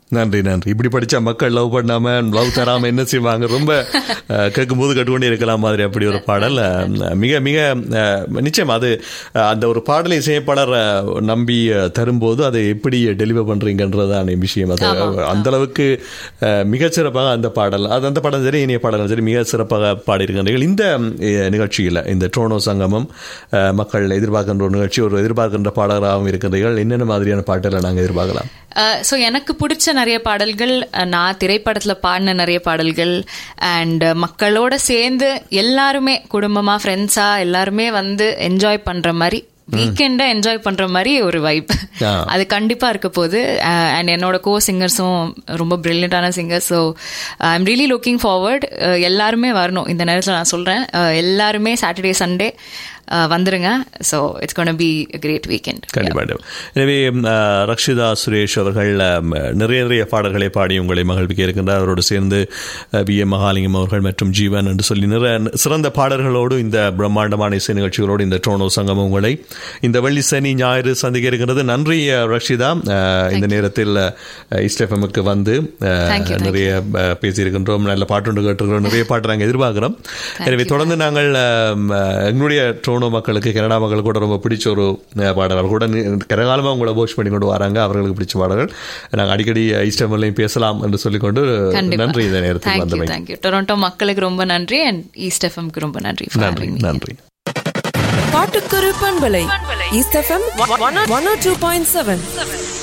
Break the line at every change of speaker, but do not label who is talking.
நன்றி நன்றி இப்படி படிச்சா மக்கள் லவ் பண்ணாம லவ் தராம என்ன செய்வாங்க ரொம்ப அஹ், கேட்கும்போது கட்டுக்கொண்டே இருக்கலாம் மாதிரி அப்படி ஒரு பாடல் அஹ், மிக மிக அஹ், நிச்சயம் அது அஹ், அந்த ஒரு பாடலை இசையப்பாளர் அஹ், நம்பி அஹ், தரும்போது அதை எப்படி டெலிவர் பண்றீங்கன்றதான விஷயம் அது அந்த அளவுக்கு அஹ், மிகச் சிறப்பாக அந்த பாடல் அது அந்த பாடல் சரி இனிய பாடலும் சரி மிக சிறப்பாக பாடியிருக்கின்றீர்கள் இந்த அஹ், நிகழ்ச்சியில் இந்த ட்ரோனோ சங்கமம் அஹ், மக்கள் எதிர்பார்க்கின்ற ஒரு நிகழ்ச்சி ஒரு எதிர்பார்க்கின்ற பாடலாகவும் இருக்கின்றீர்கள் என்னென்ன மாதிரியான பாட்டலை நாங்கள் எதிர்பார்க்கலாம்
ஸோ எனக்கு பிடிச்ச நிறைய பாடல்கள் அஹ், நான் திரைப்படத்தில் பாடின நிறைய பாடல்கள் அண்ட் மக்களோட சேர்ந்து எல்லாருமே குடும்பமா ஃப்ரெண்ட்ஸா எல்லாருமே வந்து என்ஜாய் பண்ற மாதிரி வீக்கெண்டை என்ஜாய் பண்ற மாதிரி ஒரு வைப்
ஆ.
அது கண்டிப்பா இருக்க போகுது அண்ட் என்னோட கோ சிங்கர்ஸும் ரொம்ப பிரில்லியண்டான singers so I am really looking forward எல்லாருமே வரணும் இந்த நேரத்தில் நான் சொல்றேன் அஹ், எல்லாருமே சாட்டர்டே சண்டே வந்துருங்க so it's gonna be great weekend
கண்டிப்பாக எனவே அஹ், ரக்ஷிதா சுரேஷ் அவர்கள் அஹ், நிறைய நிறைய பாடல்களை பாடி உங்களை மகிழ்விக்க இருக்கின்றார் அவரோடு சேர்ந்து வி எம் மகாலிங்கம் அவர்கள் மற்றும் ஜீவன் என்று சொல்லி நிறைய சிறந்த பாடல்களோடு இந்த பிரம்மாண்டமான இசை நிகழ்ச்சிகளோடு இந்த ட்ரோனோ சங்கமம் உங்களை இந்த வெள்ளி சனி ஞாயிறு சந்திக்க இருக்கின்றது நன்றி அஹ், ரக்ஷிதா அஹ், இந்த நேரத்தில் இஸ்டெஃபமுக்கு வந்து அஹ்,
Thank you, thank
நிறைய அஹ், பேசியிருக்கின்றோம் நல்ல பாட்டு கேட்டிருக்கிறோம் நிறைய பாட்டு நாங்கள் எதிர்பார்க்கிறோம் எனவே தொடர்ந்து நாங்கள் அஹ், எங்களுடைய ட்ரோனோ மக்களுக்கு கனடா மக்களுக்கு கூட ரொம்ப பிடிச்ச ஒரு அஹ், பாடல் அவர் கூட கரகாலமாக உங்களை போஸ்ட் பண்ணி கொண்டு வராங்க அவர்களுக்கு பிடிச்ச பாடல்கள் நாங்கள் அடிக்கடி இஸ்டமிலையும் பேசலாம் என்று சொல்லிக்கொண்டு நன்றி இந்த நேரத்தில்
தேங்க்யூ
வந்தமை
தேங்க்யூ டொரண்டோ மக்களுக்கு ரொம்ப நன்றி அண்ட் ஈஸ்ட் எஃப்எம்க்கு ரொம்ப நன்றி for
நன்றி
having me.
நன்றி
பாட்டுக்கொரு பண்பலை east FM one two point seven